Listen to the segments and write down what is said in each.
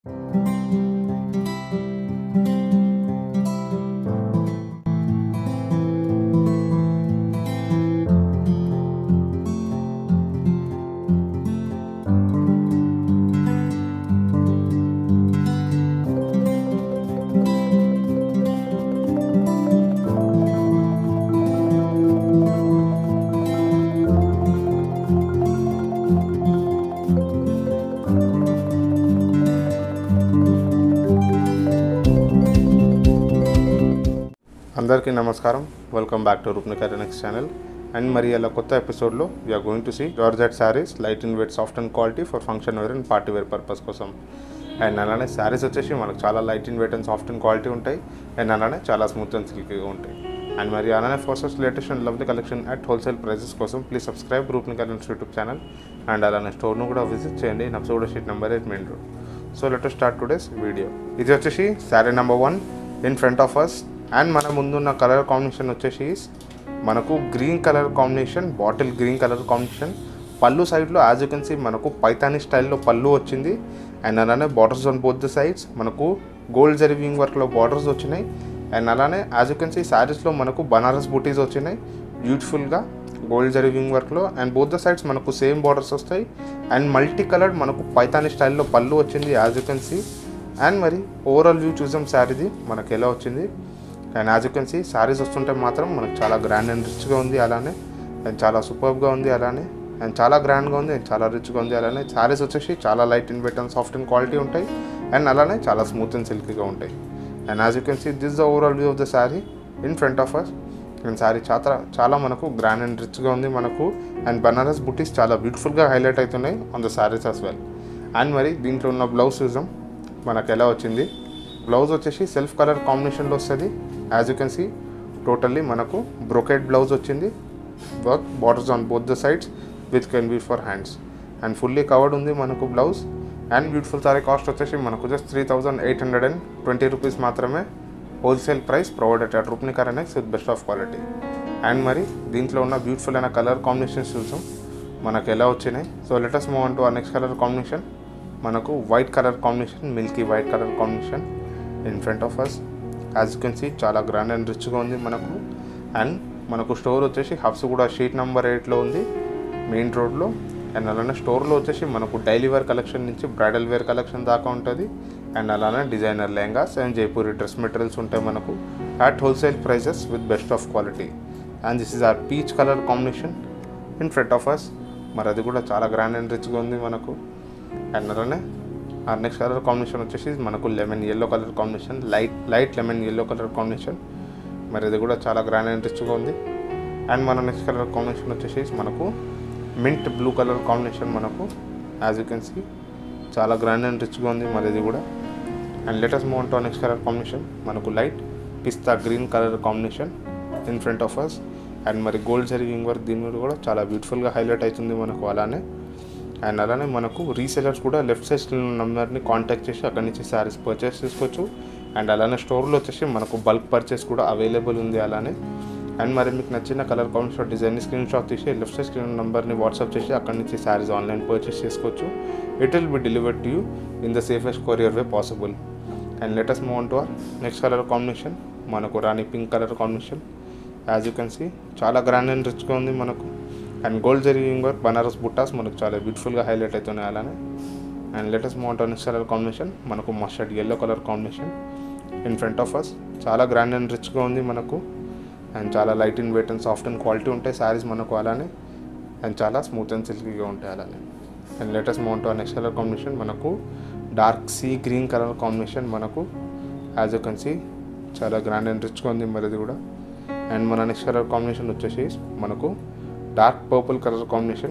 అందరికీ నమస్కారం welcome back to Roopnikar next channel and మరి ఇలా కొత్త ఎపిసోడ్లో we're going to see georgette saris light in weight soft and quality for function wear and party wear purpose కోసం and అలానే శారీస్ వచ్చేసి మనకు చాలా light in weight and soft and quality ఉంటాయి అండ్ అలానే చాలా స్మూత్ అండ్ సిల్కీగా ఉంటాయి అండ్ మరి అలానే ఫోర్సెస్ latest and lovely collection at wholesale prices కోసం please subscribe Roopnikar YouTube channel and అలానే స్టోర్ను కూడా విజిట్ చేయండి నబ్సగూడ street number eight main road so let start today's video ఇది వచ్చేసి sari number one in front of us and మన ముందున్న కలర్ కాంబినేషన్ వచ్చేసి మనకు green colour combination bottle green colour combination పళ్ళు సైడ్లో యాజ్ యూ కెన్ సీ మనకు పైతానీ స్టైల్లో పళ్ళు వచ్చింది అండ్ అలానే borders on both the sides మనకు గోల్డ్ జరీవింగ్ వర్క్లో బార్డర్స్ వచ్చినాయి అండ్ అలానే యాజ్ యూ కెన్ సీ శారీస్లో మనకు బనారస్ బూటీస్ వచ్చినాయి బ్యూటిఫుల్గా గోల్డ్ జరీవింగ్ వర్క్లో అండ్ బోత్ ద సైడ్స్ మనకు సేమ్ బార్డర్స్ వస్తాయి అండ్ మల్టీ కలర్డ్ మనకు పైతానీ స్టైల్లో పళ్ళు వచ్చింది as you can see and మరి ఓవరాల్ వ్యూ చూసాం శారీది మనకి ఎలా వచ్చింది and as you can see saris వస్తుంటే మాత్రం మనకు చాలా గ్రాండ్ అండ్ రిచ్గా ఉంది అలానే అండ్ చాలా సూపర్గా ఉంది అలానే అండ్ చాలా గ్రాండ్గా ఉంది అండ్ చాలా రిచ్గా ఉంది అలానే శారీస్ వచ్చేసి చాలా light in weight and soft and quality ఉంటాయి అండ్ అలానే చాలా స్మూత్ అండ్ సిల్కీగా ఉంటాయి and as you can see this the overall view of the sari in front of us and sari చాలా చాలా మనకు గ్రాండ్ అండ్ రిచ్గా ఉంది మనకు అండ్ బనారస్ బుటీస్ చాలా బ్యూటిఫుల్గా హైలైట్ అవుతున్నాయి on the saris as well and మరి దీంట్లో ఉన్న బ్లౌజ్ చూసాం మనకు ఎలా వచ్చింది బ్లౌజ్ వచ్చేసి సెల్ఫ్ కలర్ కాంబినేషన్లో వస్తుంది as you can see totally మనకు బ్రొకెట్ బ్లౌజ్ వచ్చింది work borders on both the sides with can be for hands and fully covered ఉంది మనకు blouse and beautiful sari cost వచ్చేసి మనకు just three thousand eight hundred and twenty rupees మాత్రమే wholesale price provided at రూప్ని కరెనెక్స్ with best of quality and మరి దీంట్లో ఉన్న బ్యూటిఫుల్ అయిన కలర్ కాంబినేషన్స్ చూసాం మనకు ఎలా వచ్చినాయి so let's move to a next colour combination మనకు white colour combination milky white colour combination in front of us as you can see చాలా గ్రాండ్ అండ్ రిచ్గా ఉంది మనకు అండ్ మనకు స్టోర్ వచ్చేసి హబ్స్ కూడా షీట్ నెంబర్ ఎయిట్లో ఉంది మెయిన్ రోడ్లో అండ్ అలానే స్టోర్లో వచ్చేసి మనకు డైలీ వేర్ కలెక్షన్ నుంచి బ్రైడల్ వేర్ కలెక్షన్ దాకా ఉంటుంది అండ్ అలానే designer lehengas and Jaipuri dress materials ఉంటాయి మనకు at wholesale prices with best of quality and this is our peach colour combination in front of us మరి అది కూడా చాలా గ్రాండ్ అండ్ రిచ్గా ఉంది మనకు అండ్ అలానే ఆ నెక్స్ట్ కలర్ కాంబినేషన్ వచ్చేసి మనకు lemon yellow colour combination light light lemon yellow colour combination మరి ఇది కూడా చాలా గ్రాండ్ అండ్ రిచ్గా ఉంది అండ్ మన నెక్స్ట్ కలర్ కాంబినేషన్ వచ్చేసి మనకు మింట్ బ్లూ కలర్ కాంబినేషన్ మనకు యాజ్ యూ కెన్ సీ చాలా గ్రాండ్ అండ్ రిచ్గా ఉంది మరి ఇది కూడా and let's move to next colour combination మనకు light pista green colour combination in front of us and మరి గోల్డ్ జరీవింగ్ వర్క్ దీని మీద కూడా చాలా బ్యూటిఫుల్గా హైలైట్ అవుతుంది మనకు అలానే అండ్ అలానే మనకు రీసెలర్స్ కూడా లెఫ్ట్ సైడ్ నెంబర్ని కాంటాక్ట్ చేసి అక్కడి నుంచి శారీస్ పర్చేస్ చేసుకోవచ్చు అండ్ అలానే స్టోర్లో వచ్చేసి మనకు బల్క్ పర్చేస్ కూడా అవైలబుల్ ఉంది అలానే అండ్ మరి మీకు నచ్చిన colour combination design screen shot తీసి లెఫ్ట్ సైడ్ స్క్రీన్ నెంబర్ని వాట్సాప్ చేసి అక్కడి నుంచి శారీస్ ఆన్లైన్ పర్చేస్ చేసుకోవచ్చు it will be delivered to you in the safest courier way possible and let's move to our next colour combination మనకు rani pink colour combination as you can see చాలా grand and రిచ్గా ఉంది మనకు and gold zari weaving work Banaras buttas మనకు చాలా బ్యూటిఫుల్గా highlight అవుతున్నాయి అలానే and let's move next colour combination మనకు mustard yellow colour combination in front of us చాలా గ్రాండ్ అండ్ రిచ్గా ఉంది మనకు అండ్ చాలా light in weight and soft and quality ఉంటాయి శారీస్ మనకు అలానే అండ్ చాలా స్మూత్ అండ్ సిల్కీగా ఉంటాయి అలానే and let's move next colour combination మనకు dark sea green colour combination మనకు యాజ్ యూ కెన్ సీ చాలా గ్రాండ్ అండ్ రిచ్గా ఉంది మరి ఇది కూడా అండ్ మన నెక్స్ట్ కలర్ కాంబినేషన్ వచ్చేసి మనకు డార్క్ పర్పుల్ కలర్ కాంబినేషన్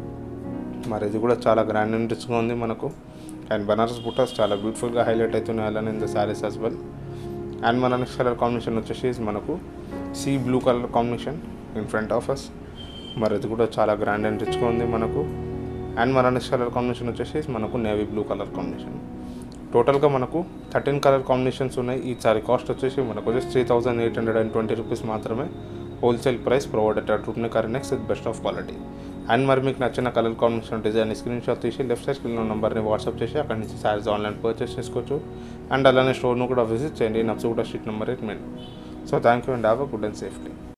మరి ఇది కూడా చాలా గ్రాండ్ అండ్ రిచ్గా ఉంది మనకు అండ్ బనారస్ బుట్టాస్ చాలా బ్యూటిఫుల్గా హైలైట్ అవుతున్నాయి అలానే in the saris as well and మన నెక్స్ట్ కలర్ కాంబినేషన్ వచ్చేసి మనకు sea blue colour combination in front of us మరి ఇది కూడా చాలా గ్రాండ్ అండ్ రిచ్గా ఉంది మనకు అండ్ మన నెక్స్ట్ కలర్ కాంబినేషన్ వచ్చేసి మనకు నేవీ బ్లూ కలర్ కాంబినేషన్ టోటల్గా మనకు థర్టీన్ కలర్ కాంబినేషన్స్ ఉన్నాయి ఈ సారీ కాస్ట్ వచ్చేసి మనకు వచ్చేసి three thousand eight hundred and twenty rupees మాత్రమే హోల్సేల్ ప్రైస్ ప్రొవైడెడ్ అట్ రూప్ని కరెనెక్స్ with best of quality and మరి మీకు నచ్చిన colour combination design screen shot తీసి లెఫ్ట్ సైడ్ స్క్రీన్ నెంబర్ని వాట్సాప్ చేసి అక్కడి నుంచి శారీస్ ఆన్లైన్ పర్చేస్ చేసుకోవచ్చు అండ్ అలానే స్టోర్ను కూడా విజిట్ చేయండి నప్సుగూడ street number eight main so thank you and have a good and safely